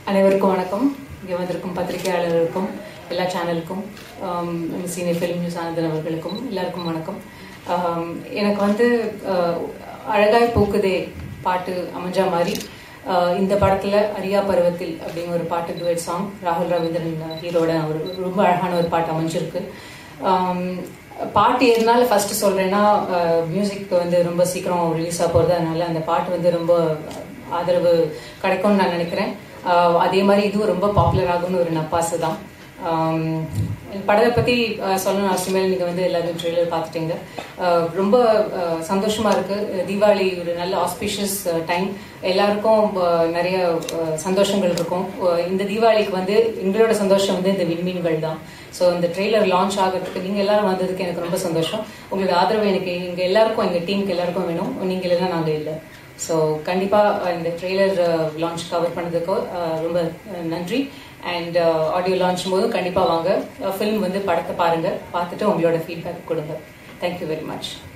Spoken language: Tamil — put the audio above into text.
அனைவருக்கும் வணக்கம் இங்கே வந்திருக்கும் பத்திரிகையாளர்களுக்கும் எல்லா சேனலுக்கும் நம்ம சீனியர் ஃபிலிம் நியூஸ் ஆனந்தன் அவர்களுக்கும் எல்லாருக்கும் வணக்கம் ஆம், எனக்கு வந்து அஹ், அழகாய் பூக்குதே பாட்டு அமைஞ்சா மாதிரி அஹ், இந்த படத்துல அரியா பருவத்தில் அப்படிங்கிற ஒரு பாட்டு டுவெட் சாங் ராகுல் ரவீந்திரன் ஹீரோட ஒரு ரொம்ப அழகான ஒரு பாட்டு அமைஞ்சிருக்கு ஆம், பாட்டு எதனால ஃபர்ஸ்ட் சொல்றேன்னா மியூசிக் வந்து ரொம்ப சீக்கிரம் ரிலீஸ் ஆக போறது அதனால அந்த பாட்டு வந்து ரொம்ப ஆதரவு கிடைக்கும்னு நான் நினைக்கிறேன் ஆஹ் அதே மாதிரி இதுவும் ரொம்ப பாப்புலர் ஆகும்னு ஒரு நப்பாசை தான் ஆம், படத்தை பத்தி ஆஹ் சொல்லணும் அவசியமே இல்லை. நீங்க வந்து எல்லாரும் ட்ரெய்லர் பார்த்துட்டீங்க ஆஹ் ரொம்ப ஆஹ் சந்தோஷமா இருக்கு தீபாவளி ஒரு நல்ல ஆஸ்பிஷியஸ் டைம் எல்லாருக்கும் ஆஹ் நிறைய ஆஹ் சந்தோஷங்கள் இருக்கும் ஆஹ் இந்த தீபாவளிக்கு வந்து எங்களோட சந்தோஷம் வந்து இந்த விண்மீன்கள் தான் ஸோ இந்த ட்ரெய்லர் லான்ச் ஆகிறதுக்கு நீங்க எல்லாரும் வந்ததுக்கு எனக்கு ரொம்ப சந்தோஷம் உங்களோட ஆதரவு எனக்கு எங்க எல்லாருக்கும் எங்க டீமுக்கு எல்லாருக்கும் வேணும் நீங்க இல்லைன்னா நாங்க இல்லை ஸோ கண்டிப்பா அஹ், இந்த ட்ரெய்லர் லான்ச் கவர் பண்ணதுக்கு அஹ், ரொம்ப அஹ், நன்றி அண்ட் ஆடியோ லான்ச் போதும் கண்டிப்பா வாங்க ஃபிலிம் வந்து படத்தை பாருங்க பார்த்துட்டு உங்களோட ஃபீட்பேக் கொடுங்க தேங்க்யூ வெரி மச்